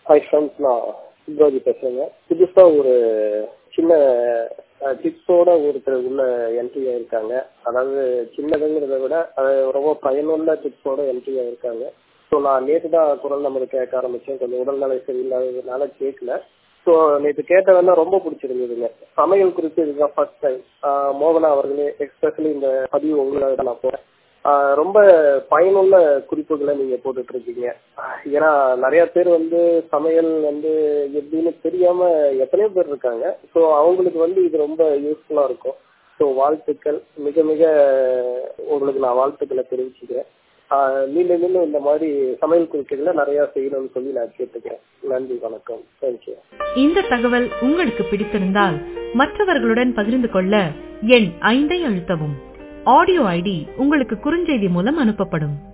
hi friends நான் சிவாஜி பேசுறேங்க புதுசா ஒரு சின்ன டிப்ஸோட ஒருத்தர் உள்ள என்ட்ரி ஆயிருக்காங்க அதாவது சின்னதுங்கிறத விட அது ரொம்ப பயனுள்ள டிப்ஸோட என்ட்ரி ஆயிருக்காங்க ஸோ நான் நேற்று தான் குரல் நம்ம கேட்க ஆரம்பிச்சேன் கொஞ்சம் உடல்நிலை சரியில்லாததுனால கேட்கல ஸோ நேற்று கேட்டதெல்லாம் ரொம்ப பிடிச்சிருந்ததுங்க சமையல் குறித்து இதுதான் ஃபர்ஸ்ட் டைம் மோகனா அவர்களே எஸ்பெஷலி இந்த பதிவு உங்களாக நான் போறேன் ரொம்ப பயனுள்ள குறிப்புகளை நீங்க போட்டுட்டு இருக்கீங்க ஏன்னா நிறைய பேர் வந்து சமையல் வந்து எப்படின்னு தெரியாம எத்தனையோ பேர் இருக்காங்க ஸோ அவங்களுக்கு வந்து இது ரொம்ப யூஸ்ஃபுல்லா இருக்கும் ஸோ வாழ்த்துக்கள் மிக மிக உங்களுக்கு நான் வாழ்த்துக்களை தெரிவிச்சுக்கிறேன் மீண்டும் மீண்டும் இந்த மாதிரி சமையல் குறிப்புகளை நிறைய செய்யணும்னு சொல்லி நான் கேட்டுக்கிறேன் நன்றி வணக்கம் தேங்க்யூ இந்த தகவல் உங்களுக்கு பிடித்திருந்தால் மற்றவர்களுடன் பகிர்ந்து கொள்ள எண் ஐந்தை அழுத்தவும் ஆடியோ ஐடி உங்களுக்கு குறுஞ்செய்தி மூலம் அனுப்பப்படும்